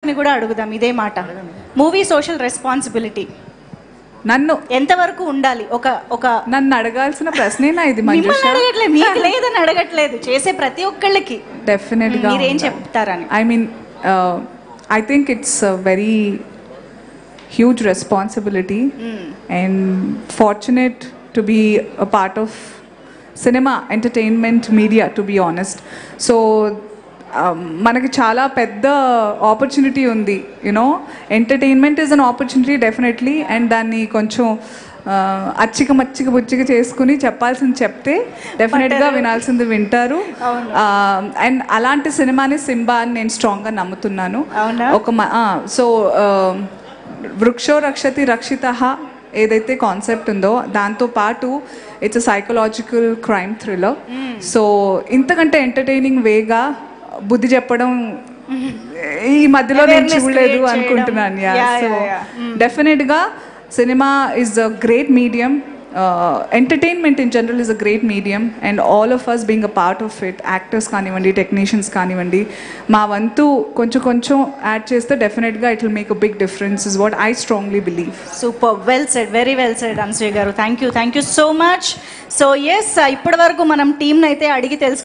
గారిని కూడా అడుగుదాం ఇదే మాట మూవీ సోషల్ రెస్పాన్సిబిలిటీ నన్ను ఎంతవరకు ఉండాలి ఒక ఒక నన్ను అడగాల్సిన ప్రశ్నేనా ఇది మిమ్మల్ని మంజుష అడగట్లేదు మీకు లేదని అడగట్లేదు చేసే ప్రతి ఒక్కళ్ళకి డెఫినెట్ గా మీరేం చెప్తారని I mean I think it's very huge responsibility and fortunate to be a part of cinema entertainment media to be honest so మనకి చాలా పెద్ద ఆపర్చునిటీ ఉంది you know entertainment is an opportunity definitely and దాన్ని కొంచెం uh, అచ్చిక మచ్చిక బుచ్చిక చేసుకుని చెప్పాల్సింది చెప్తే డెఫినెట్గా వినాల్సింది వింటారు అండ్ అలాంటి సినిమాని సింబా అని నేను స్ట్రాంగ్గా నమ్ముతున్నాను అవునా? ఒక సో వృక్షో రక్షతి రక్షిత ఏదైతే కాన్సెప్ట్ ఉందో దాంతో పాటు it's psychological crime thriller so ఇంతకంటే ఎంటర్టైనింగ్ వేగా బుద్ధి చెప్పడం ఈ మధ్యలో నేను Awareness చూడలేదు create అనుకుంటున్నాను చేయడం. Yeah Yeah, so yeah, yeah. డెఫినెట్గా cinema is a great medium entertainment in general is a great medium and all of us being a part of it actors కానివ్వండి టెక్నీషియన్స్ కానివ్వండి మా వంతు కొంచెం కొంచెం యాడ్ చేస్తే డెఫినెట్గా it will make a big difference is what I strongly believe super well said very well said Anasuya garu thank you thank you so much so yes ఇప్పటి వరకు మనం టీంని అయితే అడిగి తెలుసు